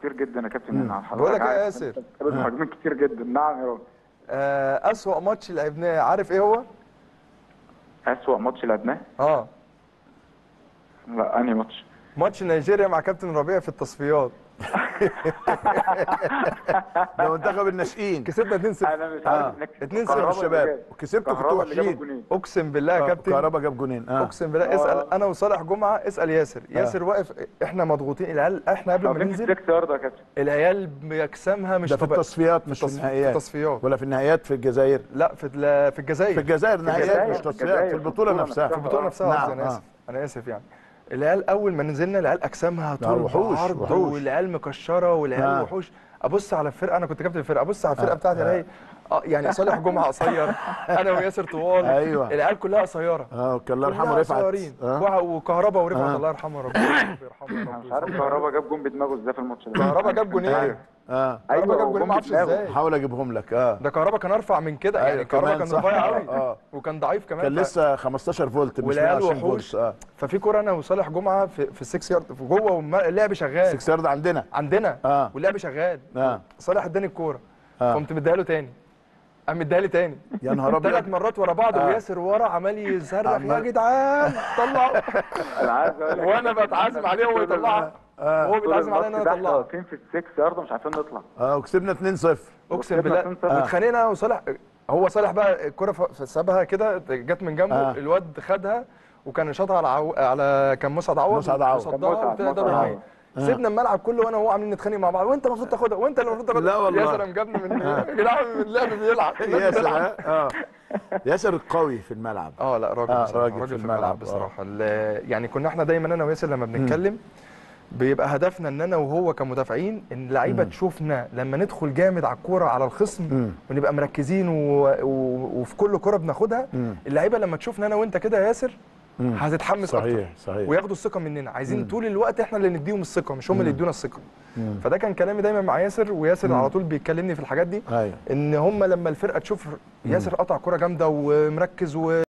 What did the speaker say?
كتير جدا يا كابتن هنا حضرتك بقول لك إيه يا عارف ياسر؟ أنت بتقابل مهاجمين كتير جدا نعم يا رب آه، اسوأ ماتش لعبناه عارف ايه هو اسوأ ماتش لعبناه اه لا انهي ماتش ماتش نيجيريا مع كابتن ربيع في التصفيات ده منتخب الناشئين كسبنا 2-0 انا مش آه. عارف انك 2-0 كهربا اللي الشباب. جاب. وكسبتوا كنتوا كهربا اللي جاب وحشين. الجونين. اقسم بالله يا كابتن كهربا جاب جونين اه اقسم بالله اسال انا وصالح جمعه اسال ياسر ياسر واقف احنا مضغوطين العيال احنا قبل ما واقفين في ننزل السكس يارد يا كابتن العيال بيكسمها مش ده في طبيعي. التصفيات مش في التصف- النهائيات التصفيات ولا في النهائيات في الجزائر لا في ال- في الجزائر في الجزائر نهائيات الجزائر، مش في تصفيات الجزائر، في البطوله نفسها في البطوله نفسها نعم، قصدي انا آه. اسف انا اسف يعني العيال اول ما نزلنا العيال اجسامها طول وحوش، بعرض وحوش. والعيال مكشره والعيال آه. وحوش ابص على الفرقه انا كنت كابتن الفرقه ابص على الفرقه آه. بتاعتي الاقي اه يعني صالح جمعه قصير انا وياسر طوال أيوة. العيال كلها قصيره اه كان الله يرحمه كلها رفعت قصيرين آه. وع- وكهربا ورفعت آه. الله يرحمه ربنا يرحمه يا انا رب مش عارف كهربا جاب جون بدماغه ازاي في الماتش ده كهربا جاب جونين أيوة. اه كهربا جاب وجون جونين ما اعرفش بدماغه. ازاي حاول اجيبهم لك اه ده كهربا كان ارفع من كده يعني أيوة، كهربا كمان كان صح. رفيع قوي آه. وكان ضعيف كمان كان ف- لسه 15 فولت مش والعيال 120 وحوش فولت اه ففي كوره انا وصالح جمعه في, في السكس يارد في جوه واللعب شغال 6 يارد عندنا عندنا آه. واللعب شغال اه صالح اداني الكوره آه. قمت مديها له تاني قام مديها لي تاني يا نهار ثلاث ابيض مرات ورا بعض آه. وياسر ورا عمال يصرخ يا عمال- جدعان طلعوا انا عايز اقول لك وانا بتعازم عليه وهو يطلعها وهو طول بيتعازم عليا ان الماتش انا ده احنا اطلعها واقفين في السكس يارد مش عارفين نطلع اه وكسبنا 2-0 اقسم وكسبنا بالله 2-0. اتخانقنا وصالح هو صالح بقى الكوره ف- سابها كده جت من جنبه آه. الواد خدها وكان شاطها على عو... على كان مسعد عوض مسعد عوض. كان وصدها مسعد، وطلع ضربة مسعد. ركنية. سيبنا الملعب كله وانا وهو عاملين نتخانق مع بعض وانت المفروض تاخدها وانت اللي المفروض تاخدها لا والله. ياسر قام جابني من يا جدعان اللعب بيلعب اللعب ياسر بيلعب. اه ياسر قوي في الملعب اه لا راجل آه، بصراحة راجل راجل, في في الملعب، الملعب آه. بصراحه ال- يعني كنا احنا دايما انا وياسر لما بنتكلم بيبقى هدفنا ان انا وهو كمدافعين ان اللعيبه تشوفنا لما ندخل جامد على الكوره على الخصم مم. ونبقى مركزين و... و... وفي كل كوره بناخدها مم. اللعيبه لما تشوفنا انا وانت كده يا ياسر مم. هتتحمس اكتر صحيح صحيح وياخدوا الثقه مننا عايزين طول الوقت احنا اللي نديهم الثقه مش هم اللي يدونا الثقه فده كان كلامي دايما مع ياسر وياسر على طول بيكلمني في الحاجات دي ايوه ان هم لما الفرقه تشوف ياسر قطع كوره جامده ومركز و